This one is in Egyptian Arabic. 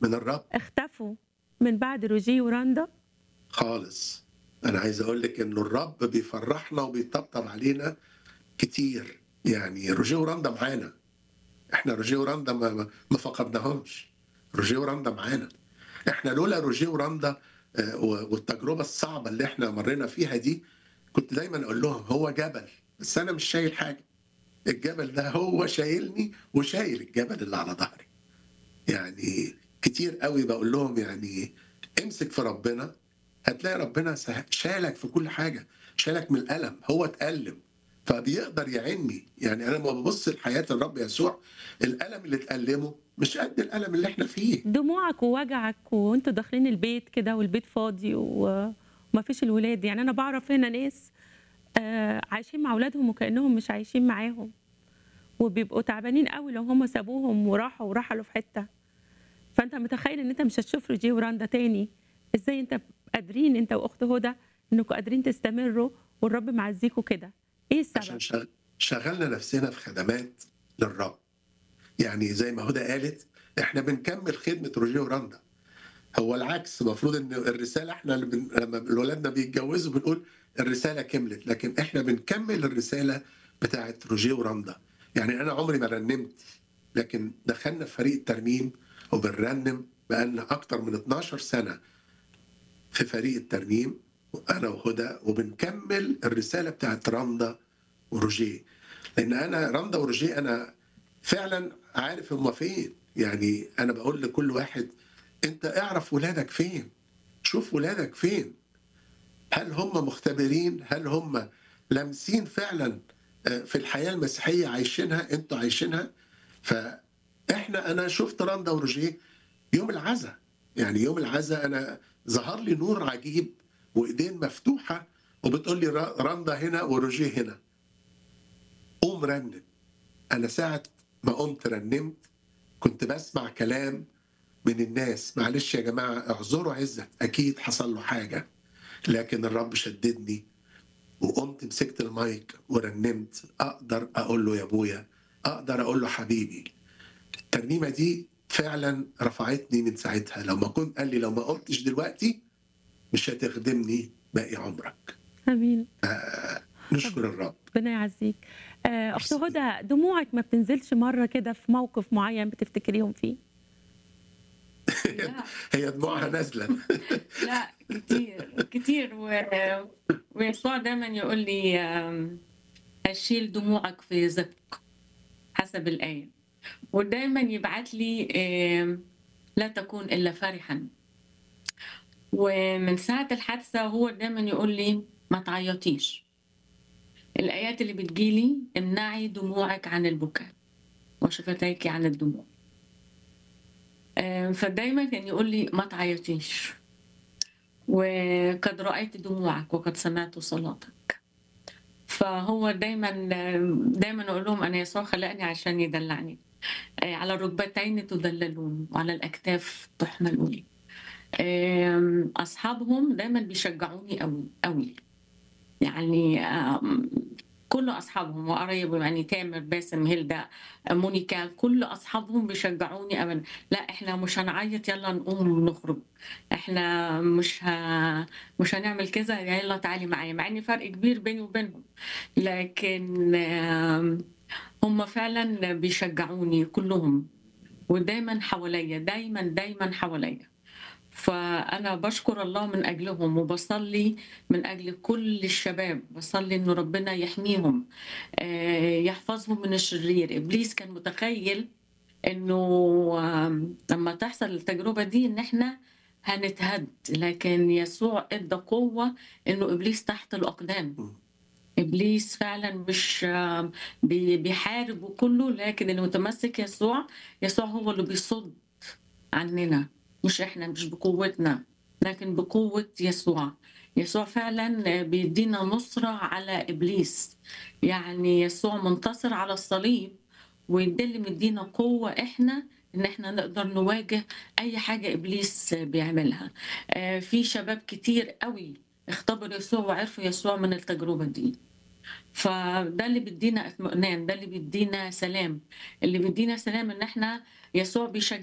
من الرب اختفوا من بعد روجيه وراندا خالص انا عايز اقول لك انه الرب بيفرحنا وبيطبطب علينا كتير يعني روجيه وراندا معانا احنا روجيه وراندا ما, ما- ما فقدناهمش روجيه وراندا معانا احنا لولا روجيه وراندا آه، و- والتجربه الصعبه اللي احنا مرينا فيها دي كنت دايما اقول لهم هو جبل بس انا مش شايل حاجه الجبل ده هو شايلني وشايل الجبل اللي على ظهري يعني كتير قوي بقول لهم يعني امسك في ربنا هتلاقي ربنا سه- شالك في كل حاجه شالك من الالم هو اتالم فبيقدر يعني يعني انا لما ببص لحياه الرب يسوع الالم اللي اتالمه مش قد الالم اللي احنا فيه دموعك ووجعك وانتوا داخلين البيت كده والبيت فاضي و- وما فيش الولاد يعني انا بعرف هنا ناس آه، عايشين مع اولادهم وكانهم مش عايشين معاهم وبيبقوا تعبانين قوي لو هم سابوهم وراحوا ورحلوا في حته فانت متخيل ان انت مش هتشوف روجيه وراندا تاني ازاي انت قادرين انت واخت هدى انكم قادرين تستمروا والرب معزيكوا كده ايه عشان السبب شغ- شغلنا نفسنا في خدمات للرب يعني زي ما هدى قالت احنا بنكمل خدمه روجيه وراندا هو العكس المفروض ان الرساله احنا اللي بن... لما ولادنا بيتجوزوا بنقول الرساله كملت لكن احنا بنكمل الرساله بتاعت روجيه وراندا يعني انا عمري ما رنمت لكن دخلنا في فريق الترنيم وبنرنم بقالنا اكتر من 12 سنه في فريق الترنيم انا وهدى وبنكمل الرساله بتاعت راندا وروجيه لان انا راندا وروجيه انا فعلا عارف هما فين يعني انا بقول لكل واحد انت اعرف ولادك فين شوف ولادك فين هل هم مختبرين هل هم لامسين فعلا آه، في الحياه المسيحيه عايشينها انتوا عايشينها فاحنا انا شفت راندا وروجيه يوم العزاء يعني يوم العزاء انا ظهر لي نور عجيب وايدين مفتوحه وبتقول لي را- راندا هنا وروجيه هنا قوم رنم انا ساعه ما قمت رنمت كنت بسمع كلام من الناس معلش يا جماعه اعذروا عزت اكيد حصل له حاجه لكن الرب شددني وقمت مسكت المايك ورنمت اقدر اقول له يا ابويا اقدر اقول له حبيبي الترنيمه دي فعلا رفعتني من ساعتها لو ما كنت قال لي لو ما قمتش دلوقتي مش هتخدمني باقي عمرك امين نشكر الرب ربنا يعزيك آه، اخت هدى دموعك ما بتنزلش مره كده في موقف معين بتفتكريهم فيه لا هي دموعها نازله لا كتير كتير و... ويسوع دايما يقول لي آم، أشيل دموعك في زق حسب الآية ودايما يبعت لي آم، لا تكون إلا فرحا ومن ساعة الحادثة هو دايما يقول لي ما تعيطيش الآيات اللي بتجيلي امنعي دموعك عن البكاء وشفتيك عن الدموع آم، فدايما كان يقول لي ما تعيطيش وقد رأيت دموعك وقد سمعت صلاتك فهو دايما دايما اقول لهم انا يسوع خلقني عشان يدلعني آه، على الركبتين تدللون وعلى الاكتاف تحملون آم، اصحابهم دايما بيشجعوني قوي قوي يعني آم، كل اصحابهم وقرايبهم يعني تامر باسم هيلدا مونيكا كل اصحابهم بيشجعوني ابدا لا احنا مش هنعيط يلا نقوم نخرج احنا مش ه... مش هنعمل كذا يلا تعالي معايا مع ان فرق كبير بيني وبينهم لكن آم، هم فعلا بيشجعوني كلهم ودايما حواليا دايما دايما حواليا فأنا بشكر الله من أجلهم وبصلي من أجل كل الشباب بصلي إنه ربنا يحميهم آه، يحفظهم من الشرير إبليس كان متخيل إنه آم، لما تحصل التجربة دي إن إحنا هنتهد لكن يسوع ادى قوة إنه إبليس تحت الأقدام ابليس فعلا مش آم، بي- بيحارب وكله لكن اللي متمسك يسوع يسوع هو اللي بيصد عننا مش احنا مش بقوتنا لكن بقوة يسوع يسوع فعلا بيدينا نصرة على إبليس يعني يسوع منتصر على الصليب وده اللي مدينا قوة احنا ان احنا نقدر نواجه اي حاجة ابليس بيعملها آه، في شباب كتير قوي اختبروا يسوع وعرفوا يسوع من التجربة دي فده اللي بيدينا اطمئنان ده اللي بيدينا سلام اللي بيدينا سلام ان احنا يسوع بيشجع